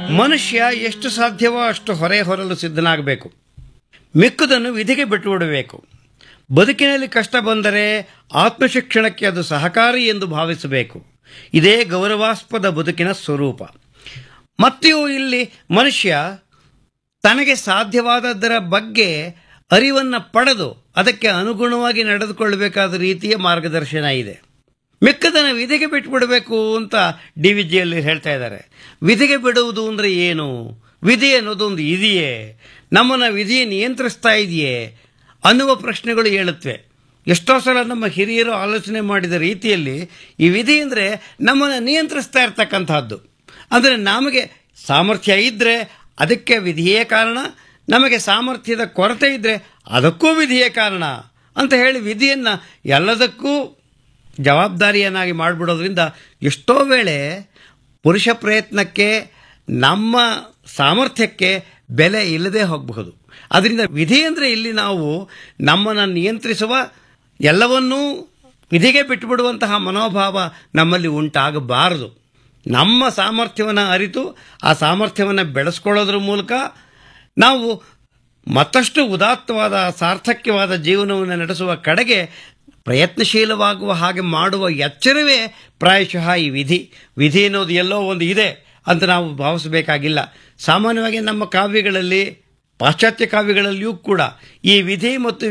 ಮನುಷ್ಯ ಎಷ್ಟು ಸಾಧ್ಯವೋ ಅಷ್ಟು ಹೊರೆ ಹೊರಲು ಸಿದ್ಧನಾಗಬೇಕು ಮಿಕ್ಕುದನ್ನು ವಿಧಿಗೆ ಬಿಟ್ಟುಬಿಡಬೇಕು ಬದುಕಿನಲ್ಲಿ ಕಷ್ಟ ಬಂದರೆ ಆತ್ಮಶಿಕ್ಷಣಕ್ಕೆ ಅದು ಸಹಕಾರಿ ಎಂದು ಭಾವಿಸಬೇಕು ಇದೇ ಗೌರವಾಸ್ಪದ ಬದುಕಿನ ಸ್ವರೂಪ ಮತ್ತೆಯೂ ಇಲ್ಲಿ ಮನುಷ್ಯ ತನಗೆ ಸಾಧ್ಯವಾದದ್ದರ ಬಗ್ಗೆ ಅರಿವನ್ನು ಪಡೆದು ಅದಕ್ಕೆ ಅನುಗುಣವಾಗಿ ನಡೆದುಕೊಳ್ಳಬೇಕಾದ ರೀತಿಯ ಮಾರ್ಗದರ್ಶನ ಇದೆ ಮಿಕ್ಕದನ್ನು ವಿಧಿಗೆ ಬಿಟ್ಬಿಡಬೇಕು ಅಂತ ಡಿ ವಿ ಜಿಯಲ್ಲಿ ಹೇಳ್ತಾ ಇದ್ದಾರೆ ವಿಧಿಗೆ ಬಿಡುವುದು ಅಂದರೆ ಏನು ವಿಧಿ ಅನ್ನೋದೊಂದು ಇದೆಯೇ ನಮ್ಮನ್ನು ವಿಧಿ ನಿಯಂತ್ರಿಸ್ತಾ ಇದೆಯೇ ಅನ್ನುವ ಪ್ರಶ್ನೆಗಳು ಹೇಳುತ್ತವೆ ಎಷ್ಟೋ ಸಲ ನಮ್ಮ ಹಿರಿಯರು ಆಲೋಚನೆ ಮಾಡಿದ ರೀತಿಯಲ್ಲಿ ಈ ವಿಧಿ ಅಂದರೆ ನಮ್ಮನ್ನು ನಿಯಂತ್ರಿಸ್ತಾ ಇರ್ತಕ್ಕಂಥದ್ದು ಅಂದರೆ ನಮಗೆ ಸಾಮರ್ಥ್ಯ ಇದ್ದರೆ ಅದಕ್ಕೆ ವಿಧಿಯೇ ಕಾರಣ ನಮಗೆ ಸಾಮರ್ಥ್ಯದ ಕೊರತೆ ಇದ್ದರೆ ಅದಕ್ಕೂ ವಿಧಿಯೇ ಕಾರಣ ಅಂತ ಹೇಳಿ ವಿಧಿಯನ್ನು ಎಲ್ಲದಕ್ಕೂ ಜವಾಬ್ದಾರಿಯನ್ನಾಗಿ ಮಾಡಿಬಿಡೋದ್ರಿಂದ ಎಷ್ಟೋ ವೇಳೆ ಪುರುಷ ಪ್ರಯತ್ನಕ್ಕೆ ನಮ್ಮ ಸಾಮರ್ಥ್ಯಕ್ಕೆ ಬೆಲೆ ಇಲ್ಲದೆ ಹೋಗಬಹುದು ಅದರಿಂದ ವಿಧಿ ಅಂದರೆ ಇಲ್ಲಿ ನಾವು ನಮ್ಮನ್ನು ನಿಯಂತ್ರಿಸುವ ಎಲ್ಲವನ್ನೂ ವಿಧಿಗೆ ಬಿಟ್ಟುಬಿಡುವಂತಹ ಮನೋಭಾವ ನಮ್ಮಲ್ಲಿ ಉಂಟಾಗಬಾರದು ನಮ್ಮ ಸಾಮರ್ಥ್ಯವನ್ನು ಅರಿತು ಆ ಸಾಮರ್ಥ್ಯವನ್ನು ಬೆಳೆಸ್ಕೊಳ್ಳೋದ್ರ ಮೂಲಕ ನಾವು ಮತ್ತಷ್ಟು ಉದಾತ್ತವಾದ ಸಾರ್ಥಕ್ಯವಾದ ಜೀವನವನ್ನು ನಡೆಸುವ ಕಡೆಗೆ ಪ್ರಯತ್ನಶೀಲವಾಗುವ ಹಾಗೆ ಮಾಡುವ ಎಚ್ಚರವೇ ಪ್ರಾಯಶಃ ಈ ವಿಧಿ ವಿಧಿ ಅನ್ನೋದು ಎಲ್ಲೋ ಒಂದು ಇದೆ ಅಂತ ನಾವು ಭಾವಿಸಬೇಕಾಗಿಲ್ಲ ಸಾಮಾನ್ಯವಾಗಿ ನಮ್ಮ ಕಾವ್ಯಗಳಲ್ಲಿ ಪಾಶ್ಚಾತ್ಯ ಕಾವ್ಯಗಳಲ್ಲಿಯೂ ಕೂಡ ಈ ವಿಧಿ ಮತ್ತು